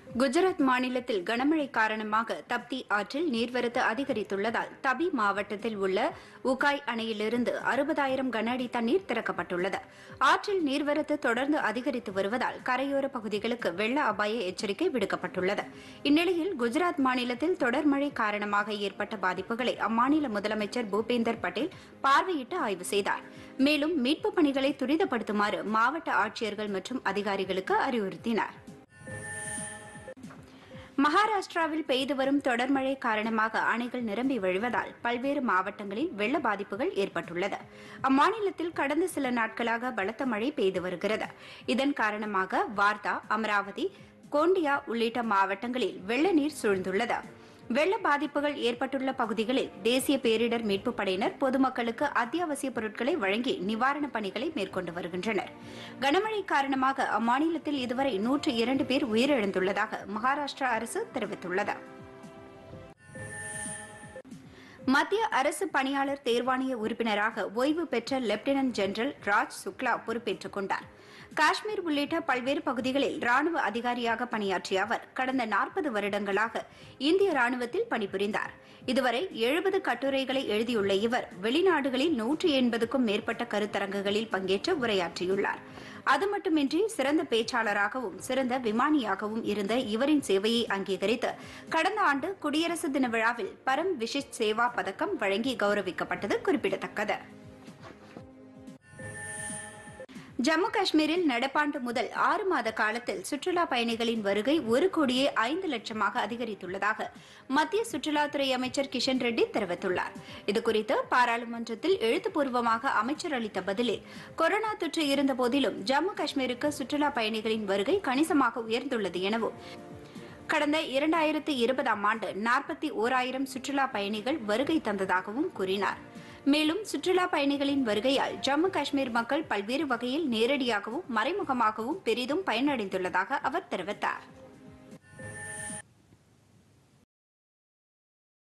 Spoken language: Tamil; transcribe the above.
குஜராத் மாநிலத்தில் கனமழை காரணமாக தப்தி ஆற்றில் நீர்வரத்து அதிகரித்துள்ளதால் தபி மாவட்டத்தில் உள்ள உகாய் அணையிலிருந்து அறுபதாயிரம் கன அடி தண்ணீர் திறக்கப்பட்டுள்ளது ஆற்றில் நீர்வரத்து தொடர்ந்து அதிகரித்து வருவதால் கரையோர பகுதிகளுக்கு வெள்ள அபாய எச்சரிக்கை விடுக்கப்பட்டுள்ளது இந்நிலையில் குஜராத் மாநிலத்தில் தொடர் மழை காரணமாக ஏற்பட்ட பாதிப்புகளை அம்மாநில முதலமைச்சர் பூபேந்தர் பட்டேல் பார்வையிட்டு ஆய்வு செய்தார் மேலும் மீட்புப் பணிகளை துரிதப்படுத்துமாறு மாவட்ட ஆட்சியர்கள் மற்றும் அதிகாரிகளுக்கு அறிவுறுத்தினார் மகாராஷ்டிராவில் பெய்து வரும் தொடர் மழை காரணமாக அணைகள் நிரம்பி வழிவதால் பல்வேறு மாவட்டங்களில் வெள்ள பாதிப்புகள் ஏற்பட்டுள்ளது அம்மாநிலத்தில் கடந்த சில நாட்களாக பலத்த மழை பெய்து வருகிறது இதன் காரணமாக வார்தா அமராவதி கோண்டியா உள்ளிட்ட மாவட்டங்களில் வெள்ள நீர் சூழ்ந்துள்ளது வெள்ள பாதிப்புகள் ஏற்பட்டுள்ள பகுதிகளில் தேசிய பேரிடர் மீட்புப் படையினர் பொதுமக்களுக்கு அத்தியாவசிய பொருட்களை வழங்கி நிவாரணப் பணிகளை மேற்கொண்டு வருகின்றனர் கனமழை காரணமாக அம்மாநிலத்தில் இதுவரை நூற்று இரண்டு பேர் உயிரிழந்துள்ளதாக மகாராஷ்டிரா அரசு தெரிவித்துள்ளது மத்திய அரசு பணியாளர் தேர்வாணைய உறுப்பினராக ஓய்வு பெற்ற லெப்டினன்ட் ஜெனரல் ராஜ் சுக்லா பொறுப்பேற்றுக் கொண்டார் காஷ்மீர் உள்ளிட்ட பல்வேறு பகுதிகளில் ராணுவ அதிகாரியாக பணியாற்றிய அவர் கடந்த நாற்பது வருடங்களாக இந்திய ராணுவத்தில் பணிபுரிந்தார் இதுவரை எழுபது கட்டுரைகளை எழுதியுள்ள இவர் வெளிநாடுகளில் நூற்றி எண்பதுக்கும் மேற்பட்ட கருத்தரங்குகளில் பங்கேற்று உரையாற்றியுள்ளார் அது மட்டுமின்றி சிறந்த பேச்சாளராகவும் சிறந்த விமானியாகவும் இருந்த இவரின் சேவையை அங்கீகரித்து கடந்த ஆண்டு குடியரசு தின விழாவில் பரம் விஷிஷ் சேவா பதக்கம் வழங்கி கௌரவிக்கப்பட்டது குறிப்பிடத்தக்கது ஜம்மு காஷ்மீரில் நடப்பாண்டு முதல் ஆறு மாத காலத்தில் சுற்றுலா பயணிகளின் வருகை ஒரு கோடியே ஐந்து லட்சமாக அதிகரித்துள்ளதாக மத்திய சுற்றுலாத்துறை அமைச்சர் கிஷன் ரெட்டி தெரிவித்துள்ளார் இதுகுறித்து பாராளுமன்றத்தில் எழுத்துப்பூர்வமாக அமைச்சர் அளித்த பதிலில் கொரோனா தொற்று இருந்தபோதிலும் ஜம்மு காஷ்மீருக்கு சுற்றுலா பயணிகளின் வருகை கணிசமாக உயர்ந்துள்ளது எனவும் கடந்த இரண்டாயிரத்து இருபதாம் ஆண்டு நாற்பத்தி ஓராயிரம் சுற்றுலா பயணிகள் வருகை தந்ததாகவும் கூறினார் மேலும் சுற்றுலா பயணிகளின் வருகையால் ஜம்மு காஷ்மீர் மக்கள் பல்வேறு வகையில் நேரடியாகவும் மறைமுகமாகவும் பெரிதும் பயனடைந்துள்ளதாக அவர் தெரிவித்தார்